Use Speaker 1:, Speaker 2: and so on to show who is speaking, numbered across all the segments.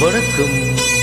Speaker 1: வணக்கம்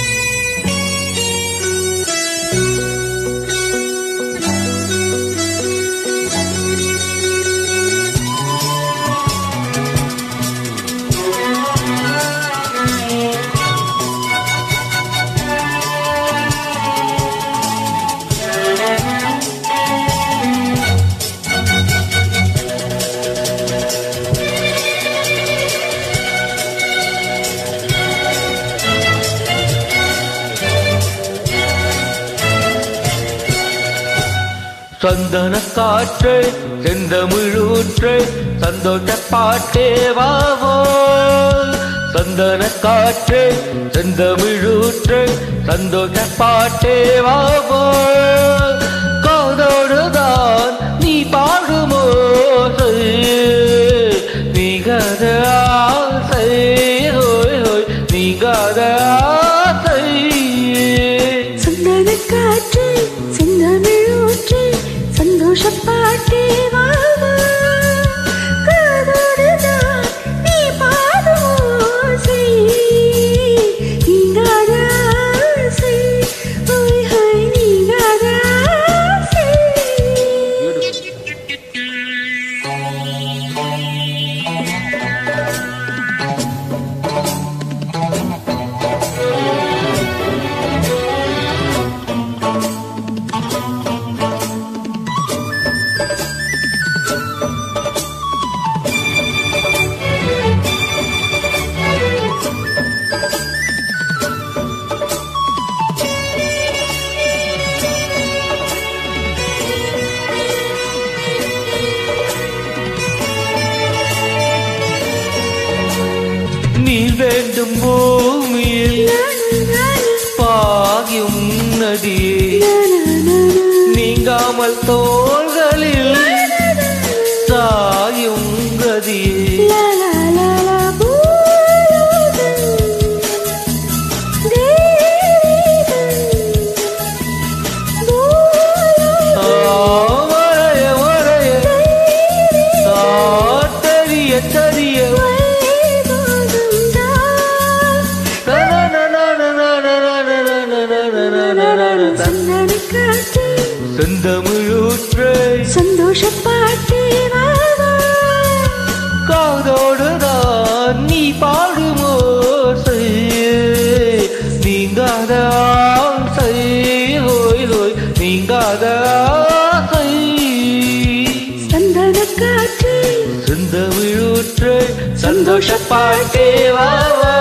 Speaker 1: சந்தன காற்று செந்தமிழூற்று சந்தோஷ பாட்டே வாவோ சந்தன காற்று செந்தமிழூற்று சந்தோஷ பாட்டே வாவோ காதோடுதான் நீ பாடுமோ நீகாத ஆசை ஹோய் ஹோய் நீகாத ஆசை
Speaker 2: சந்தன காற்று செந்தமிழூற்று சந்தோஷ பாட்டே வாவா காதோடுதான் நீ பாடும் ஓசை நீங்காத ஆசை ஹோய் ஹோய் நீங்காத ஆசை
Speaker 1: நீ வேண்டும் பூமியில் பாயும் நதியே நீங்காமல் தோள்களில் சாயும் கதியே
Speaker 2: லா லா லா லா பூலோகம் தேவன் பூலோகம்
Speaker 1: ஆ, மறைய மறைய காத்தறிய தறிய
Speaker 2: வைபோகம் தான் சந்தன காற்று
Speaker 1: செந்தமிழூற்றை
Speaker 2: சந்தோஷ பாட்டே வாவா
Speaker 1: காதோடுதான் நீ பாடுமோ நீங்காத ஆசை ஹோய் ஹோய் நீங்காத ஆசை
Speaker 2: சந்தன காற்று
Speaker 1: செந்தமிழூற்றை சந்தோஷ பாட்டே வாவா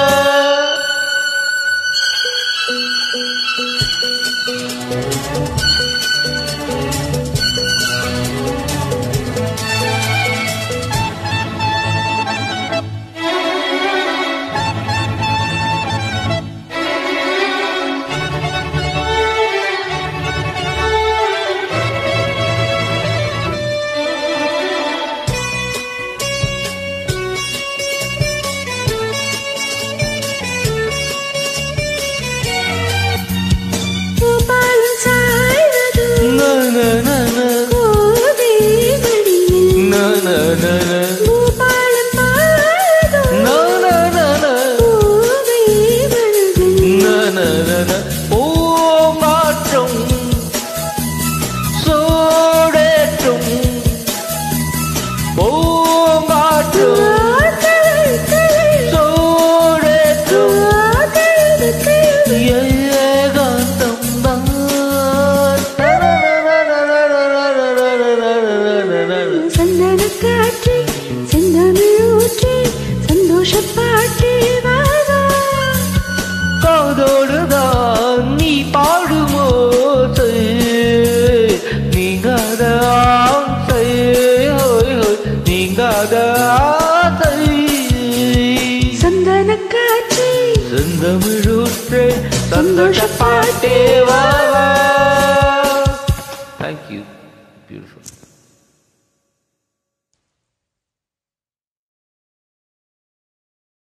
Speaker 2: பூபாலம் சாய்வது
Speaker 1: நன நன
Speaker 2: கோதை மடியில்
Speaker 1: நன நன
Speaker 2: பூபாலம் பாடும்
Speaker 1: நன நன
Speaker 2: கோதை மனதில்
Speaker 1: நனநன பூங்காற்றும் சூடேற்றும் பூங்காற்றும் சூடேற்றும் ஏகாந்தம் தான்
Speaker 2: சந்தன காற்று செந்தமிழூற்று சந்தோஷ பாட்டு வாவா
Speaker 1: காதோடுதான் நீ பாடுமோ நீங்காத ஆசை ஹோய் ஹோய் நீங்காத ஆசை
Speaker 2: சந்தன காற்று
Speaker 1: செந்தமிழூற்றே சந்தோஷ பாட்டே வா தேங்க்யூ பியூட்டிஃபுல்